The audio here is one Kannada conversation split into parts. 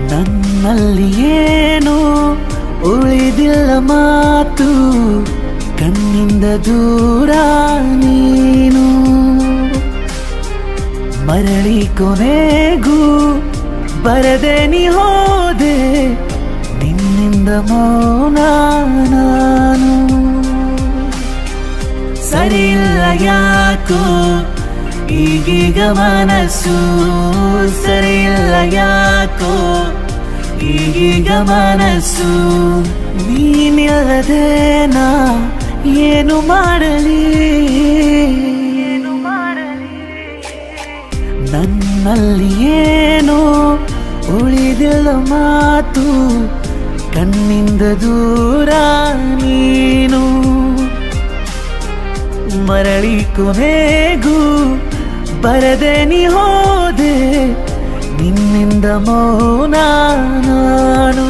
ನನ್ನಲ್ಲಿ ಏನು ಉಳಿದಿಲ್ಲ ಮಾತು ಕಣ್ಣಿಂದ ದೂರ ನೀನು ಮರಳಿ ಕೊನೆಗೂ ಬರದೆ ನೀ ಹೋದೆ ನಿನ್ನಿಂದ ಮೌನ ನಾನು ಸರಿಯಿಲ್ಲ ಯಾಕೋ ಈಗೀಗ ಮನಸ್ಸು ಸರಿಯಿಲ್ಲ ಯಾಕೋ ಈಗೀಗ ಮನಸ್ಸು ನೀನಿಲ್ಲದೆ ನಾ ಏನು ಮಾಡಲಿ ನನ್ನಲ್ಲಿ ಏನು ಉಳಿದಿಲ್ಲ ಮಾತು ಕಣ್ಣಿಂದ ದೂರ ನೀನು ಮರಳಿ ಕೊನೆಗೂ ಬರದೆ ನೀ ಹೋದೆ ನಿನ್ನಿಂದ ಮೌನ ನಾನು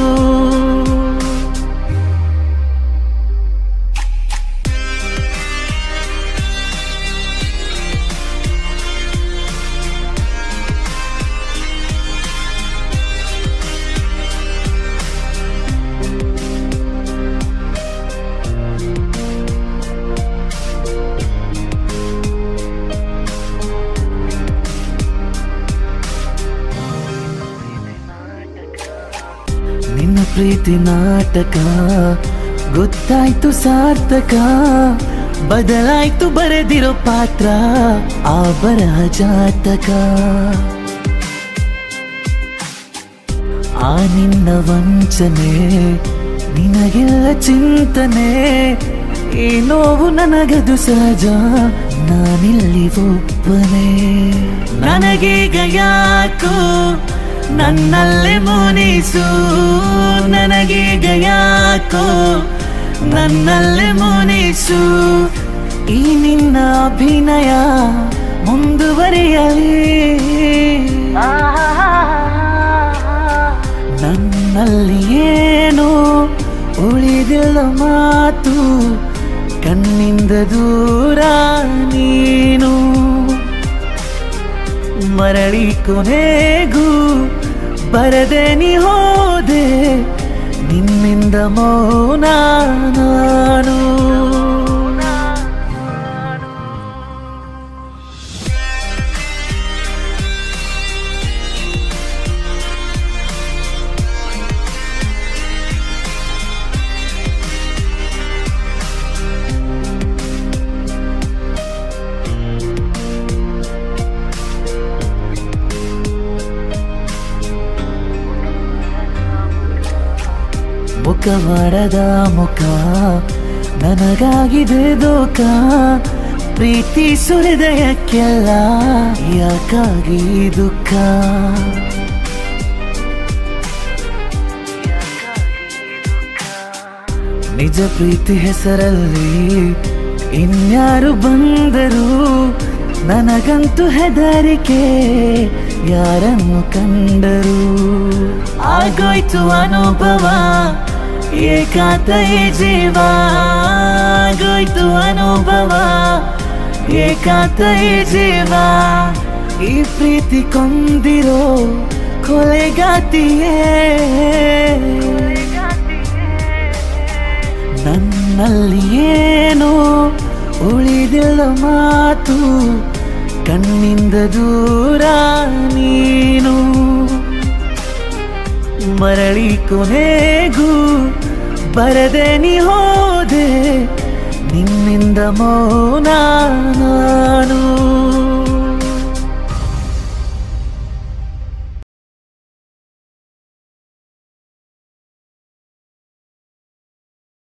ನಿನ್ನ ಪ್ರೀತಿ ನಾಟಕ ಗೊತ್ತಾಯ್ತು ಸಾರ್ಥಕ ಬದಲಾಯ್ತು ಬರೆದಿರೋ ಪಾತ್ರ ಆ ಬರಹ ಜಾತಕ ಆ ನಿನ್ನ ವಂಚನೆ ನಿನಗೆಲ್ಲ ಚಿಂತನೆ ಈ ನೋವು ನನಗದು ಸಹಜ ನಾನಿಲ್ಲಿ ಒಬ್ಬನೇ ನನಗೀಗ ಯಾಕೋ ನನ್ನಲ್ಲೇ ಮುನಿಸು ನನಗೀಗ ಯಾಕೋ ನನ್ನಲ್ಲೇ ಮುನಿಸು ಈ ನಿನ್ನ ಅಭಿನಯ ಮುಂದುವರಿಯಲಿ ನನ್ನಲ್ಲಿ ಏನು ಉಳಿದಿಲ್ಲ ಮಾತು ಕಣ್ಣಿಂದ ದೂರ ನೀನು ಮರಳಿ ಕೊನೆಗೂ ಬರದೆ ನೀ ಹೋದೆ ನಿನ್ನಿಂದ ಮೌನ ನಾನು ಮುಖವಾಡದ ಮುಖ ನನಗಾಗಿದೆ ದೋಖ ಪ್ರೀತಿ ಸುರಿದಯಕ್ಕೆಲ್ಲ ಯಾಕಾಗಿ ದುಃಖ ನಿಜ ಪ್ರೀತಿ ಹೆಸರಲ್ಲಿ ಇನ್ಯಾರು ಬಂದರು ನನಗಂತೂ ಹೆದರಿಕೆ ಯಾರನ್ನು ಕಂಡರು ಆಗೋಯ್ತು ಅನುಭವ ಏಕಾಂತ ಈ ಜೀವ ಆಗೋಯ್ತು ಅನುಭವ ಏಕಾಂತ ಈ ಜೀವ ಈ ಪ್ರೀತಿ ಕೊಂದಿರೋ ಕೊಲೆಗಾತಿಯೇ ನನ್ನಲ್ಲಿ ಏನು ಉಳಿದಿಲ್ಲ ಮಾತು ಕಣ್ಣಿಂದ ದೂರ ನೀನು ಮರಳಿ ಕೊನೆಗೂ ಬರದೆ ನೀ ಹೋದೆ ನಿನ್ನಿಂದ ಮೌನ ನಾನು